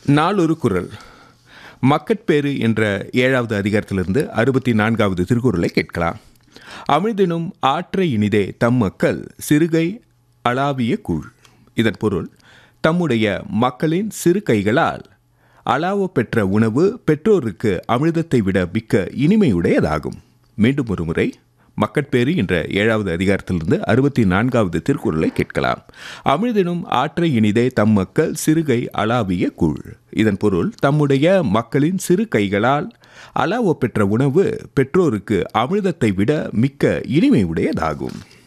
நாளொரு குரல் மக்கட்பேறு என்ற ஏழாவது அதிகாரத்திலிருந்து அறுபத்தி நான்காவது திருக்குறளை கேட்கலாம் அமிழ்தினும் ஆற்ற இனிதே தம் மக்கள் சிறுகை அளாவிய கூழ் இதன் பொருள் தம்முடைய மக்களின் சிறு கைகளால் அளாவ பெற்ற உணவு பெற்றோருக்கு அமிர்தத்தை விட மிக்க இனிமையுடையதாகும் மீண்டும் ஒரு முறை மக்கட்பேறு என்ற ஏழாவது அதிகாரத்திலிருந்து அறுபத்தி நான்காவது திருக்குறளை கேட்கலாம் அமிழ்தினும் ஆற்ற இனிதே தம் மக்கள் சிறுகை அளாவிய கூழ் இதன் பொருள் தம்முடைய மக்களின் சிறு கைகளால் அளாவ பெற்ற உணவு பெற்றோருக்கு அமிர்தத்தை விட மிக்க இனிமை உடையதாகும்